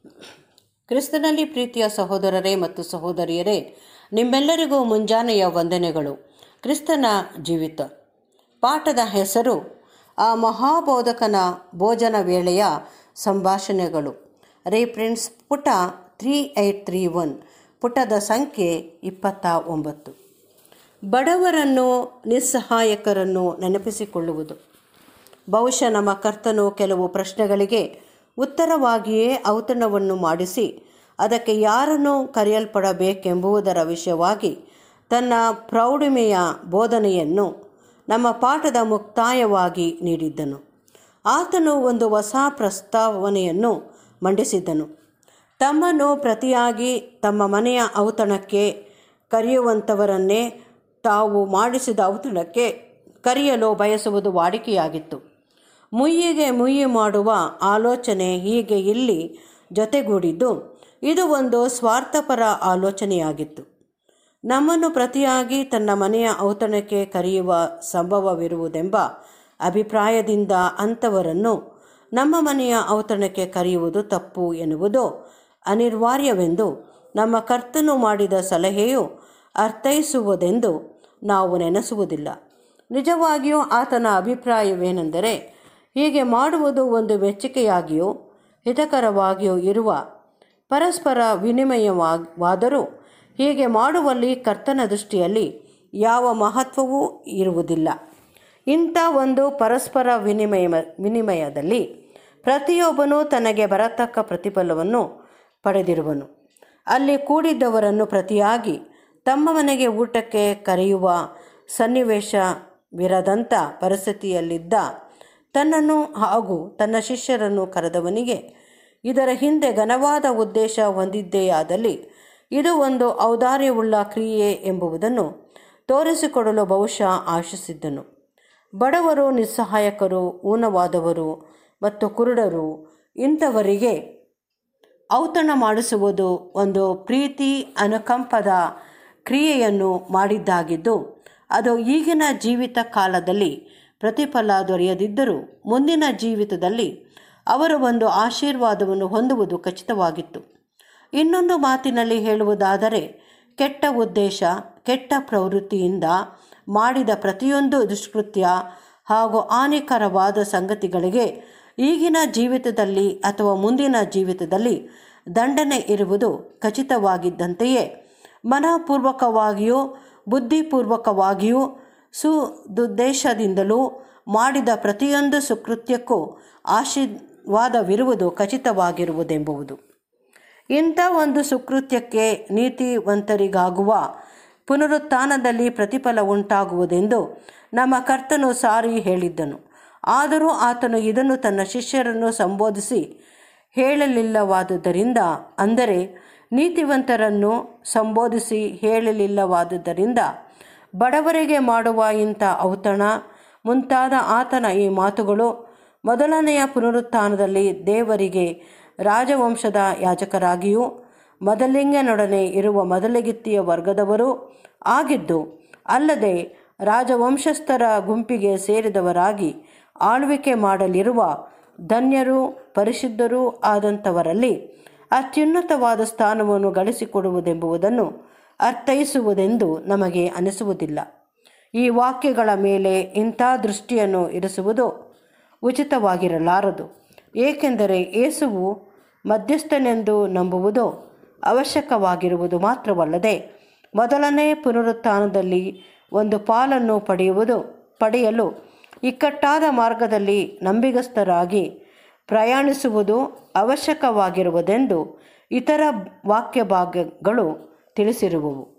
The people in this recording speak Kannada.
ಕ್ರಿಸ್ತನಲ್ಲಿ ಪ್ರೀತಿಯ ಸಹೋದರರೇ ಮತ್ತು ಸಹೋದರಿಯರೇ ನಿಮ್ಮೆಲ್ಲರಿಗೂ ಮುಂಜಾನೆಯ ವಂದನೆಗಳು ಕ್ರಿಸ್ತನ ಜೀವಿತ ಪಾಠದ ಹೆಸರು ಆ ಮಹಾಬೋಧಕನ ಭೋಜನ ವೇಳೆಯ ಸಂಭಾಷಣೆಗಳು ರೆಫರೆನ್ಸ್ ಪುಟ ತ್ರೀ ಏಯ್ಟ್ ತ್ರೀ ಒನ್ ಪುಟದ ಸಂಖ್ಯೆ ಇಪ್ಪತ್ತ ಒಂಬತ್ತು ಬಡವರನ್ನು ನಿಸ್ಸಹಾಯಕರನ್ನು ನೆನಪಿಸಿಕೊಳ್ಳುವುದು ಬಹುಶಃ ನಮ್ಮ ಕರ್ತನು ಕೆಲವು ಪ್ರಶ್ನೆಗಳಿಗೆ ಉತ್ತರವಾಗಿಯೇ ಔತಣವನ್ನು ಮಾಡಿಸಿ ಅದಕ್ಕೆ ಯಾರನ್ನು ಕರೆಯಲ್ಪಡಬೇಕೆಂಬುದರ ವಿಷಯವಾಗಿ ತನ್ನ ಪ್ರೌಢಿಮೆಯ ಬೋಧನೆಯನ್ನು ನಮ್ಮ ಪಾಠದ ಮುಕ್ತಾಯವಾಗಿ ನೀಡಿದ್ದನು ಆತನು ಒಂದು ಹೊಸ ಪ್ರಸ್ತಾವನೆಯನ್ನು ಮಂಡಿಸಿದ್ದನು ತಮ್ಮನ್ನು ಪ್ರತಿಯಾಗಿ ತಮ್ಮ ಮನೆಯ ಔತಣಕ್ಕೆ ಕರೆಯುವಂಥವರನ್ನೇ ತಾವು ಮಾಡಿಸಿದ ಔತಣಕ್ಕೆ ಕರೆಯಲು ಬಯಸುವುದು ವಾಡಿಕೆಯಾಗಿತ್ತು ಮುಯ್ಯಿಗೆ ಮುಯ್ಯಿ ಮಾಡುವ ಆಲೋಚನೆ ಹೀಗೆ ಇಲ್ಲಿ ಜೊತೆಗೂಡಿದ್ದು ಇದು ಒಂದು ಸ್ವಾರ್ಥಪರ ಆಲೋಚನೆಯಾಗಿತ್ತು ನಮ್ಮನ್ನು ಪ್ರತಿಯಾಗಿ ತನ್ನ ಮನೆಯ ಔತಣಕ್ಕೆ ಕರೆಯುವ ಸಂಭವವಿರುವುದೆಂಬ ಅಭಿಪ್ರಾಯದಿಂದ ಅಂಥವರನ್ನು ನಮ್ಮ ಮನೆಯ ಔತಣಕ್ಕೆ ಕರೆಯುವುದು ತಪ್ಪು ಎನ್ನುವುದು ಅನಿವಾರ್ಯವೆಂದು ನಮ್ಮ ಕರ್ತನು ಮಾಡಿದ ಸಲಹೆಯು ಅರ್ಥೈಸುವುದೆಂದು ನಾವು ನೆನೆಸುವುದಿಲ್ಲ ನಿಜವಾಗಿಯೂ ಆತನ ಅಭಿಪ್ರಾಯವೇನೆಂದರೆ ಹೀಗೆ ಮಾಡುವುದು ಒಂದು ಮೆಚ್ಚುಗೆಯಾಗಿಯೂ ಹಿತಕರವಾಗಿಯೂ ಇರುವ ಪರಸ್ಪರ ವಿನಿಮಯವಾದರೂ ಹೀಗೆ ಮಾಡುವಲ್ಲಿ ಕರ್ತನ ದೃಷ್ಟಿಯಲ್ಲಿ ಯಾವ ಮಹತ್ವವೂ ಇರುವುದಿಲ್ಲ ಇಂಥ ಒಂದು ಪರಸ್ಪರ ವಿನಿಮಯ ವಿನಿಮಯದಲ್ಲಿ ಪ್ರತಿಯೊಬ್ಬನೂ ತನಗೆ ಬರತಕ್ಕ ಪ್ರತಿಫಲವನ್ನು ಪಡೆದಿರುವನು ಅಲ್ಲಿ ಕೂಡಿದ್ದವರನ್ನು ಪ್ರತಿಯಾಗಿ ತಮ್ಮ ಮನೆಗೆ ಊಟಕ್ಕೆ ಕರೆಯುವ ಸನ್ನಿವೇಶವಿರದಂಥ ಪರಿಸ್ಥಿತಿಯಲ್ಲಿದ್ದ ತನ್ನನ್ನು ಹಾಗೂ ತನ್ನ ಶಿಷ್ಯರನ್ನು ಕರೆದವನಿಗೆ ಇದರ ಹಿಂದೆ ಘನವಾದ ಉದ್ದೇಶ ಹೊಂದಿದ್ದೆಯಾದಲ್ಲಿ ಇದು ಒಂದು ಔದಾರ್ಯವುಳ್ಳ ಕ್ರಿಯೆ ಎಂಬುದನ್ನು ತೋರಿಸಿಕೊಡಲು ಬಹುಶಃ ಆಶಿಸಿದ್ದನು ಬಡವರು ನಿಸ್ಸಹಾಯಕರು ಊನವಾದವರು ಮತ್ತು ಕುರುಡರು ಇಂಥವರಿಗೆ ಔತಣ ಮಾಡಿಸುವುದು ಒಂದು ಪ್ರೀತಿ ಅನುಕಂಪದ ಕ್ರಿಯೆಯನ್ನು ಮಾಡಿದ್ದಾಗಿದ್ದು ಅದು ಈಗಿನ ಜೀವಿತ ಕಾಲದಲ್ಲಿ ಪ್ರತಿಫಲ ದೊರೆಯದಿದ್ದರೂ ಮುಂದಿನ ಜೀವಿತದಲ್ಲಿ ಅವರು ಒಂದು ಆಶೀರ್ವಾದವನ್ನು ಹೊಂದುವುದು ಖಚಿತವಾಗಿತ್ತು ಇನ್ನೊಂದು ಮಾತಿನಲ್ಲಿ ಹೇಳುವುದಾದರೆ ಕೆಟ್ಟ ಉದ್ದೇಶ ಕೆಟ್ಟ ಪ್ರವೃತ್ತಿಯಿಂದ ಮಾಡಿದ ಪ್ರತಿಯೊಂದು ದುಷ್ಕೃತ್ಯ ಹಾಗೂ ಹಾನಿಕರವಾದ ಸಂಗತಿಗಳಿಗೆ ಈಗಿನ ಜೀವಿತದಲ್ಲಿ ಅಥವಾ ಮುಂದಿನ ಜೀವಿತದಲ್ಲಿ ದಂಡನೆ ಇರುವುದು ಖಚಿತವಾಗಿದ್ದಂತೆಯೇ ಮನಪೂರ್ವಕವಾಗಿಯೂ ಬುದ್ಧಿಪೂರ್ವಕವಾಗಿಯೂ ಸುದುದ್ದೇಶದಿಂದಲೂ ಮಾಡಿದ ಪ್ರತಿಯೊಂದು ಸುಕೃತ್ಯಕ್ಕೂ ಆಶೀರ್ವಾದವಿರುವುದು ಖಚಿತವಾಗಿರುವುದೆಂಬುದು ಇಂಥ ಒಂದು ಸುಕೃತ್ಯಕ್ಕೆ ನೀತಿವಂತರಿಗಾಗುವ ಪುನರುತ್ಥಾನದಲ್ಲಿ ಪ್ರತಿಫಲ ಉಂಟಾಗುವುದೆಂದು ನಮ್ಮ ಕರ್ತನು ಸಾರಿ ಹೇಳಿದ್ದನು ಆದರೂ ಆತನು ಇದನ್ನು ತನ್ನ ಶಿಷ್ಯರನ್ನು ಸಂಬೋಧಿಸಿ ಹೇಳಲಿಲ್ಲವಾದುದರಿಂದ ಅಂದರೆ ನೀತಿವಂತರನ್ನು ಸಂಬೋಧಿಸಿ ಹೇಳಲಿಲ್ಲವಾದುದರಿಂದ ಬಡವರಿಗೆ ಮಾಡುವ ಇಂಥ ಔತಣ ಮುಂತಾದ ಆತನ ಈ ಮಾತುಗಳು ಮೊದಲನೆಯ ಪುನರುತ್ಥಾನದಲ್ಲಿ ದೇವರಿಗೆ ರಾಜವಂಶದ ಯಾಜಕರಾಗಿಯೂ ಮೊದಲಿಂಗನೊಡನೆ ಇರುವ ಮೊದಲಗಿತ್ತಿಯ ವರ್ಗದವರೂ ಆಗಿದ್ದು ಅಲ್ಲದೆ ರಾಜವಂಶಸ್ಥರ ಗುಂಪಿಗೆ ಸೇರಿದವರಾಗಿ ಆಳ್ವಿಕೆ ಮಾಡಲಿರುವ ಧನ್ಯರೂ ಪರಿಶುದ್ಧರೂ ಆದಂಥವರಲ್ಲಿ ಅತ್ಯುನ್ನತವಾದ ಸ್ಥಾನವನ್ನು ಗಳಿಸಿಕೊಡುವುದೆಂಬುದನ್ನು ಅರ್ಥೈಸುವುದೆಂದು ನಮಗೆ ಅನಿಸುವುದಿಲ್ಲ ಈ ವಾಕ್ಯಗಳ ಮೇಲೆ ಇಂಥ ದೃಷ್ಟಿಯನ್ನು ಇರಿಸುವುದು ಉಚಿತವಾಗಿರಲಾರದು ಏಕೆಂದರೆ ಯೇಸುವು ಮಧ್ಯಸ್ಥನೆಂದು ನಂಬುವುದು ಅವಶ್ಯಕವಾಗಿರುವುದು ಮಾತ್ರವಲ್ಲದೆ ಮೊದಲನೇ ಪುನರುತ್ಥಾನದಲ್ಲಿ ಒಂದು ಪಾಲನ್ನು ಪಡೆಯುವುದು ಪಡೆಯಲು ಇಕ್ಕಟ್ಟಾದ ಮಾರ್ಗದಲ್ಲಿ ನಂಬಿಗಸ್ತರಾಗಿ ಪ್ರಯಾಣಿಸುವುದು ಅವಶ್ಯಕವಾಗಿರುವುದೆಂದು ಇತರ ವಾಕ್ಯ ಭಾಗಗಳು ತಿಳಿಸಿರುವವು